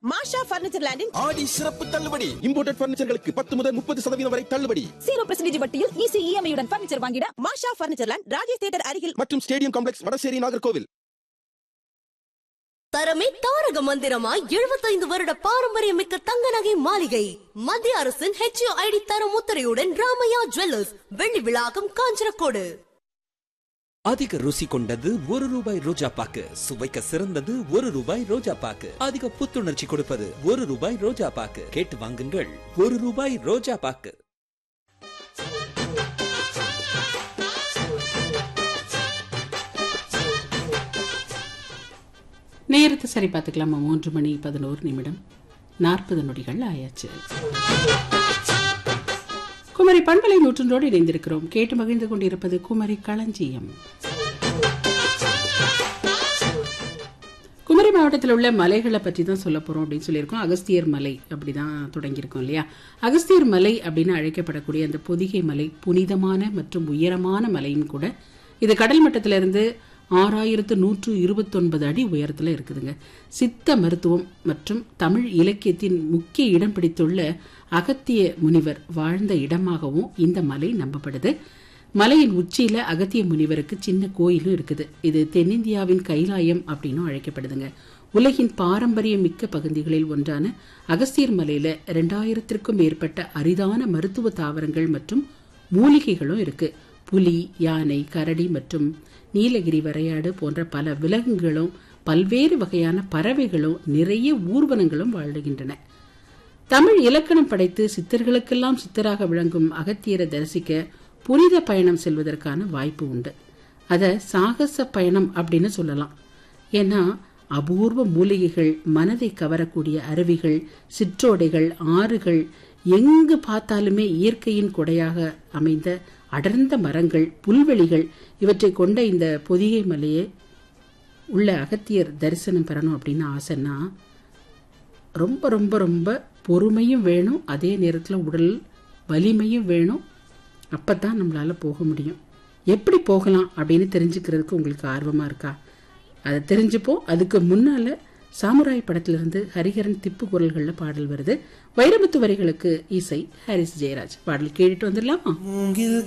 மாஷா furniture லேண்டின் ஆடி சிறப்பு தள்ளுபடி இம்போர்ட்டட் பர்னிச்சர்களுக்கு பத்து முதல் முப்பது சதவீதம் வரை தள்ளுபடி ஜீரோ பர்சன்டேஜ் வட்டியில் ஈஸி இஎம்ஐயுடன் பர்னிச்சர் வாங்கிட Masha furniture land Rajesh theatre அருகில் மற்றும் ஸ்டேடியம் காம்ப்ளெக்ஸ் வடசேரி நாகர்கோவில் தரமே தாரக மந்திரமாய் எழுபத்தைந்து வருட பாரம்பரியமிக்க தங்க நகை மாளிகை மத்திய அரசின் ஹெச்ஓ ஐடி தரம் முத்திரையுடன் ராமையா ஜுவல்லர்ஸ் வெள்ளி விழாக்கம் காஞ்சனக்கோடு அதிக ருசி கொண்டது ஒரு ரூபாய் ரோஜா பாக்கு சுவைக்க சிறந்தது ஒரு ரூபாய் ரோஜா பாக்கு அதிக புத்துணர்ச்சி கொடுப்பது ஒரு ரூபாய் ரோஜா பாக்கு கேட்டு வாங்குங்கள் ஒரு ரூபாய் ரோஜா பாக்கு நேரத்தை சரி பார்த்துக்கலாமா மூன்று மணி பதினோரு நிமிடம் நாற்பது நொடிகள் ஆயாச்சு குமரி பண்பலை நூற்றோடு இணைந்திருக்கிறோம் கேட்டு மகிழ்ந்து கொண்டிருப்பது குமரி களஞ்சியம் குமரி மாவட்டத்தில் உள்ள மலைகளை பற்றி தான் சொல்ல போகிறோம் அப்படின்னு சொல்லியிருக்கோம் அகஸ்தியர் மலை அப்படி தான் தொடங்கியிருக்கோம் இல்லையா அகஸ்தியர் மலை அப்படின்னு அழைக்கப்படக்கூடிய அந்த பொதிகை மலை புனிதமான மற்றும் உயரமான மலையும் கூட இது கடல் மட்டத்திலிருந்து ஆறாயிரத்து நூற்று இருபத்தொன்பது அடி உயரத்தில் இருக்குதுங்க சித்த மருத்துவம் மற்றும் தமிழ் இலக்கியத்தின் முக்கிய இடம் பிடித்துள்ள அகத்திய முனிவர் வாழ்ந்த இடமாகவும் இந்த மலை நம்பப்படுது மலையின் உச்சியில அகத்திய முனிவருக்கு சின்ன கோயிலும் இருக்குது இது தென்னிந்தியாவின் கைலாயம் அப்படின்னும் அழைக்கப்படுதுங்க உலகின் பாரம்பரிய மிக்க பகுதிகளில் ஒன்றான அகஸ்தியர் மலையில ரெண்டாயிரத்திற்கும் மேற்பட்ட அரிதான மருத்துவ தாவரங்கள் மற்றும் மூலிகைகளும் இருக்கு புலி யானை கரடி மற்றும் நீலகிரி வரையாடு போன்ற பல விலங்குகளும் பல்வேறு வகையான பறவைகளும் நிறைய ஊர்வனங்களும் வாழுகின்றன தமிழ் இலக்கணம் படைத்து சித்தர்களுக்கெல்லாம் சித்தராக விளங்கும் அகத்தியரை தரிசிக்க புனித பயணம் செல்வதற்கான வாய்ப்பு உண்டு அதை சாகச பயணம் அப்படின்னு சொல்லலாம் ஏன்னா அபூர்வ மூலிகைகள் மனதை கவரக்கூடிய அருவிகள் சிற்றோடைகள் ஆறுகள் எங்கு பார்த்தாலுமே இயற்கையின் கொடையாக அமைந்த அடர்ந்த மரங்கள் புல்வெளிகள் இவற்றை கொண்ட இந்த பொதிகை மலையை உள்ள அகத்தியர் தரிசனம் பெறணும் அப்படின்னு ஆசைன்னா ரொம்ப ரொம்ப ரொம்ப பொறுமையும் வேணும் அதே நேரத்தில் உடல் வலிமையும் வேணும் அப்போ தான் நம்மளால் போக முடியும் எப்படி போகலாம் அப்படின்னு தெரிஞ்சுக்கிறதுக்கு உங்களுக்கு ஆர்வமாக இருக்கா அதை தெரிஞ்சுப்போம் அதுக்கு முன்னால் சாமுராய் படத்திலிருந்து ஹரிஹரன் திப்பு குரல்களில் பாடல் வருது வைரமுத்து வரிகளுக்கு இசை ஹாரிஸ் ஜெயராஜ் பாடல் கேட்டுட்டு வந்துடலாமா மூங்கில்